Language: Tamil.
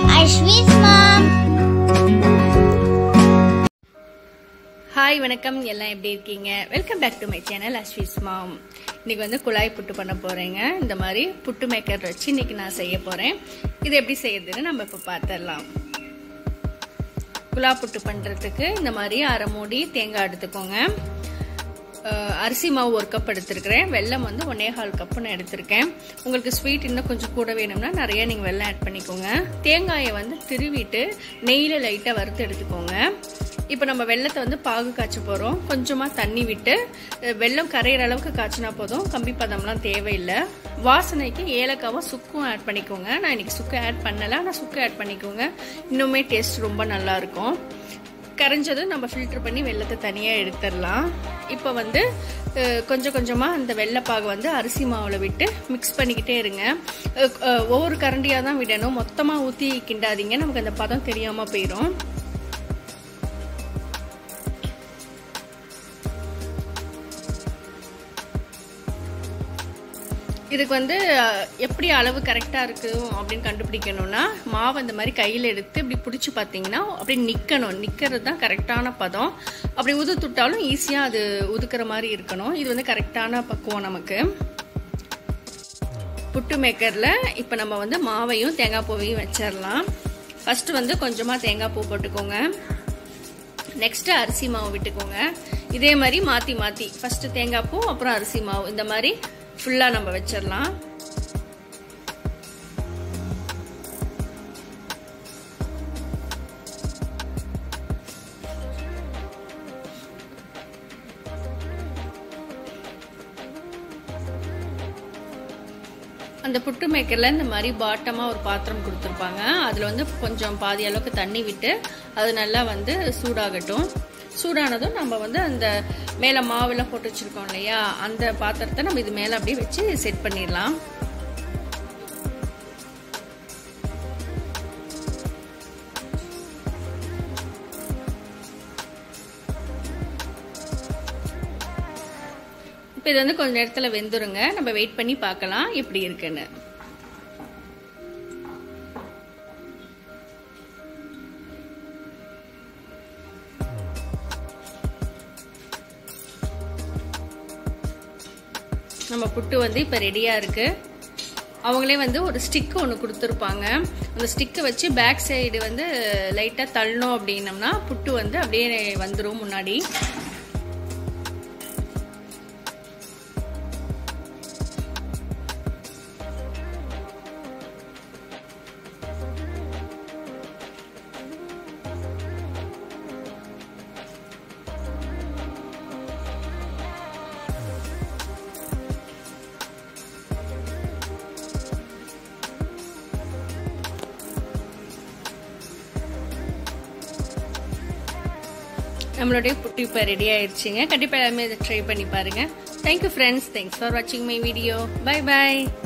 அஸ்விஸ் மாம் ஹாய் வணக்கம் எல்லாம் எப்படி இருக்கீங்க welcome back to my channel Aswi's mom இன்னைக்கு வந்து குழாய் புட்டு பண்ண போறேங்க இந்த மாதிரி புட்டு மேக்கர் வச்சு இன்னைக்கு நான் செய்ய போறேன் இது எப்படி செய்யறதுன்னு நம்ம இப்போ பார்த்துடலாம் குழா புட்டு பண்றதுக்கு இந்த மாதிரி அரை மூடி தேங்காய் எடுத்துக்கோங்க அஹ் அரிசி மாவு ஒரு கப் எடுத்திருக்கிறேன் வெல்லம் வந்து ஒன்னே கால் கப்பு நான் எடுத்திருக்கேன் உங்களுக்கு ஸ்வீட் இன்னும் கொஞ்சம் கூட வேணும்னா நிறைய நீங்கள் வெல்லம் ஆட் பண்ணிக்கோங்க தேங்காயை வந்து திருவிட்டு நெய்யில் லைட்டாக வறுத்து எடுத்துக்கோங்க இப்போ நம்ம வெள்ளத்தை வந்து பாகு காய்ச்ச போகிறோம் கொஞ்சமாக தண்ணி விட்டு அஹ் வெல்லம் கரையிற அளவுக்கு காய்ச்சினா போதும் கம்பி பதம்லாம் தேவையில்லை வாசனைக்கு ஏலக்காவும் சுக்கும் ஆட் பண்ணிக்கோங்க நான் இன்னைக்கு சுக்கு ஆட் பண்ணலை ஆனால் சுக்கு ஆட் பண்ணிக்கோங்க இன்னுமே டேஸ்ட் ரொம்ப நல்லா இருக்கும் கரைஞ்சதும் நம்ம ஃபில்டர் பண்ணி வெள்ளத்தை தனியாக எடுத்துடலாம் இப்போ வந்து அஹ், கொஞ்சம் கொஞ்சமாக அந்த வெள்ளைப்பாகு வந்து அரிசி மாவில் விட்டு மிக்ஸ் பண்ணிக்கிட்டே இருங்க அஹ், அஹ், ஒவ்வொரு கரண்டியாக தான் விடணும் மொத்தமாக ஊற்றி கிண்டாதீங்க நமக்கு அந்த பதம் தெரியாமல் போயிடும் இதுக்கு வந்து அஹ், எப்படி அளவு கரெக்டாக இருக்கும் அப்படின்னு கண்டுபிடிக்கணும்னா மாவு அந்த மாதிரி கையில் எடுத்து இப்படி பிடிச்சி பார்த்தீங்கன்னா அப்படி நிற்கணும் நிற்கிறது தான் கரெக்டான பதம் அப்படி உதுத்துட்டாலும் ஈஸியாக அது உதுக்கிற மாதிரி இருக்கணும் இது வந்து கரெக்டான பக்குவம் நமக்கு புட்டு மேக்கரில் இப்போ நம்ம வந்து மாவையும் தேங்காய் பூவையும் வச்சிடலாம் ஃபஸ்ட்டு வந்து கொஞ்சமாக தேங்காய் பூ போட்டுக்கோங்க நெக்ஸ்ட்டு அரிசி மாவு விட்டுக்கோங்க இதே மாதிரி மாற்றி மாற்றி ஃபஸ்ட்டு தேங்காய் பூ அப்புறம் அரிசி மாவு இந்த மாதிரி ஃபுல்லாக நம்ம வச்சிடலாம் அந்த புட்டு மேக்கரில் இந்த மாதிரி பாட்டமாக ஒரு பாத்திரம் கொடுத்துருப்பாங்க அதில் வந்து கொஞ்சம் பாதி அளவுக்கு தண்ணி விட்டு அது நல்லா வந்து சூடாகட்டும் சூடானதும் நம்ம வந்து அந்த மேலே மாவெல்லாம் போட்டு வச்சுருக்கோம் இல்லையா அந்த பாத்திரத்தை நம்ம இது மேலே அப்படியே வச்சு செட் பண்ணிடலாம் இப்போ இது வந்து கொஞ்சம் நேரத்தில் வெந்துருங்க நம்ம வெயிட் பண்ணி பார்க்கலாம் எப்படி இருக்குன்னு நம்ம புட்டு வந்து இப்போ ரெடியாக இருக்கு அவங்களே வந்து ஒரு ஸ்டிக் ஒன்று கொடுத்துருப்பாங்க அந்த ஸ்டிக்கை வச்சு பேக் சைடு வந்து லைட்டாக தள்ளணும் அப்படின்னம்னா புட்டு வந்து அப்படியே வந்துடும் முன்னாடி நம்மளுடைய புட்டு இப்போ ரெடி ஆயிடுச்சுங்க கண்டிப்பாக எல்லாமே இதை ட்ரை பண்ணி பாருங்க தேங்க்யூ ஃப்ரெண்ட்ஸ் தேங்க்ஸ் ஃபார் வாட்சிங் மை வீடியோ பை பாய்